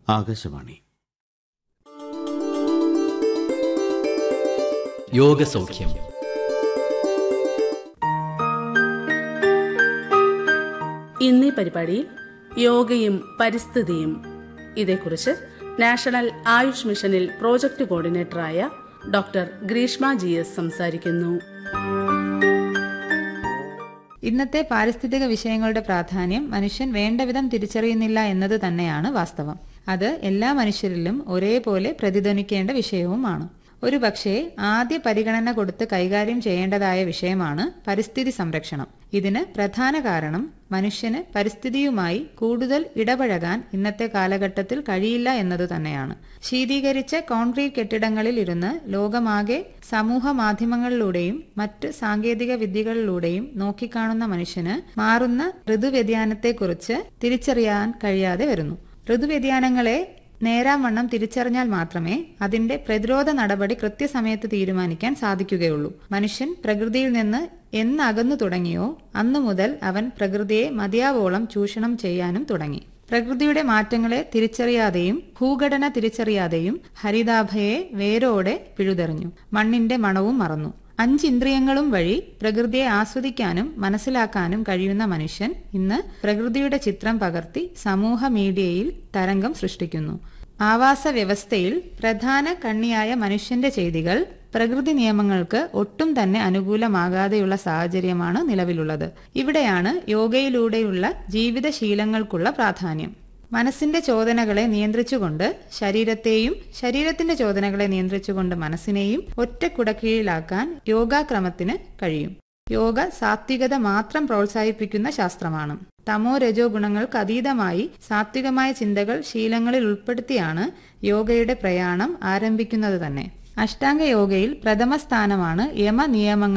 ആകാശവാണി യോഗസൗഖ്യം ഇന്നീ പരിപാടിയിൽ യോഗയും പരിസ്ഥിതിയും ഇതേക്കുറിച്ച് നാഷണൽ ആയുഷ് മിഷനിൽ പ്രോജക്ട് കോർഡിനേറ്ററായ ഡോക്ടർ ഗ്രീഷ്മ ജി എസ് സംസാരിക്കുന്നു ഇന്നത്തെ പാരിസ്ഥിതിക വിഷയങ്ങളുടെ പ്രാധാന്യം മനുഷ്യൻ വേണ്ടവിധം തിരിച്ചറിയുന്നില്ല എന്നത് തന്നെയാണ് വാസ്തവം അത് എല്ലാ മനുഷ്യരിലും ഒരേപോലെ പ്രതിധ്വനിക്കേണ്ട വിഷയവുമാണ് ഒരു പക്ഷേ ആദ്യ പരിഗണന കൊടുത്ത് കൈകാര്യം ചെയ്യേണ്ടതായ വിഷയമാണ് പരിസ്ഥിതി സംരക്ഷണം ഇതിന് പ്രധാന കാരണം മനുഷ്യന് പരിസ്ഥിതിയുമായി കൂടുതൽ ഇടപഴകാൻ ഇന്നത്തെ കാലഘട്ടത്തിൽ കഴിയില്ല എന്നതു തന്നെയാണ് ശീതീകരിച്ച കോൺക്രീറ്റ് കെട്ടിടങ്ങളിൽ ഇരുന്ന് ലോകമാകെ സമൂഹ മാധ്യമങ്ങളിലൂടെയും മറ്റ് സാങ്കേതിക വിദ്യകളിലൂടെയും നോക്കിക്കാണുന്ന മനുഷ്യന് മാറുന്ന ഋതുവ്യതിയാനത്തെക്കുറിച്ച് തിരിച്ചറിയാൻ കഴിയാതെ വരുന്നു ഋതുവ്യതിയാനങ്ങളെ നേരാവണ്ണം തിരിച്ചറിഞ്ഞാൽ മാത്രമേ അതിന്റെ പ്രതിരോധ നടപടി കൃത്യസമയത്ത് തീരുമാനിക്കാൻ സാധിക്കുകയുള്ളൂ മനുഷ്യൻ പ്രകൃതിയിൽ നിന്ന് എന്ന് അകന്നു തുടങ്ങിയോ അന്നു മുതൽ അവൻ പ്രകൃതിയെ മതിയാവോളം ചൂഷണം ചെയ്യാനും തുടങ്ങി പ്രകൃതിയുടെ മാറ്റങ്ങളെ തിരിച്ചറിയാതെയും ഭൂഘടന തിരിച്ചറിയാതെയും ഹരിതാഭയെ വേരോടെ പിഴുതെറിഞ്ഞു മണ്ണിന്റെ മണവും മറന്നു അഞ്ചിന്ദ്രിയങ്ങളും വഴി പ്രകൃതിയെ ആസ്വദിക്കാനും മനസ്സിലാക്കാനും കഴിയുന്ന മനുഷ്യൻ ഇന്ന് പ്രകൃതിയുടെ ചിത്രം പകർത്തി സമൂഹ മീഡിയയിൽ തരംഗം സൃഷ്ടിക്കുന്നു ആവാസ വ്യവസ്ഥയിൽ പ്രധാന കണ്ണിയായ മനുഷ്യന്റെ ചെയ്തികൾ പ്രകൃതി നിയമങ്ങൾക്ക് ഒട്ടും തന്നെ അനുകൂലമാകാതെയുള്ള സാഹചര്യമാണ് നിലവിലുള്ളത് ഇവിടെയാണ് യോഗയിലൂടെയുള്ള ജീവിതശീലങ്ങൾക്കുള്ള പ്രാധാന്യം മനസ്സിന്റെ ചോദനകളെ നിയന്ത്രിച്ചുകൊണ്ട് ശരീരത്തെയും ശരീരത്തിന്റെ ചോദനകളെ നിയന്ത്രിച്ചുകൊണ്ട് മനസ്സിനെയും ഒറ്റ കുടക്കീഴിലാക്കാൻ യോഗാക്രമത്തിന് കഴിയും യോഗ സാത്വികത മാത്രം പ്രോത്സാഹിപ്പിക്കുന്ന ശാസ്ത്രമാണ് തമോ രജോ ഗുണങ്ങൾക്ക് അതീതമായി സാത്വികമായ ചിന്തകൾ ശീലങ്ങളിൽ ഉൾപ്പെടുത്തിയാണ് യോഗയുടെ പ്രയാണം ആരംഭിക്കുന്നത് തന്നെ അഷ്ടാംഗ യോഗയിൽ പ്രഥമ സ്ഥാനമാണ് യമ നിയമങ്ങൾ